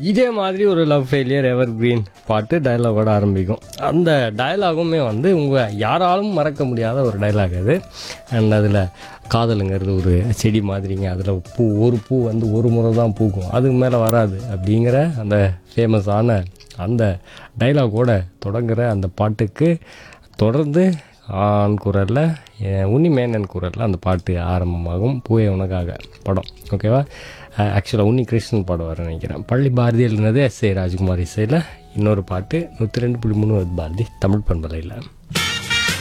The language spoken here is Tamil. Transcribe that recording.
இதே மாதிரி ஒரு லவ் ஃபெயிலியர் எவர் கிரீன் பாட்டு டயலாகோட ஆரம்பிக்கும் அந்த டயலாகுமே வந்து உங்கள் யாராலும் மறக்க முடியாத ஒரு டயலாக் அது அண்ட் அதில் காதலுங்கிறது ஒரு செடி மாதிரிங்க அதில் பூ ஒரு பூ வந்து ஒரு முறை தான் பூக்கும் அதுக்கு மேலே வராது அப்படிங்கிற அந்த ஃபேமஸான அந்த டைலாகோட தொடங்குற அந்த பாட்டுக்கு தொடர்ந்து ஆண் குரலில் உன்னி மேனன் குரலில் அந்த பாட்டு ஆரம்பமாகும் பூவே உனக்காக படம் ஓகேவா ஆக்சுவலாக உன்னி கிருஷ்ணன் பாடம் வர நினைக்கிறேன் பள்ளி பாரதி எழுதினது எஸ் ஏ ராஜ்குமார் இசையில் இன்னொரு பாட்டு நூற்றி ரெண்டு புள்ளி மூணு பாரதி தமிழ் பண்பலையில்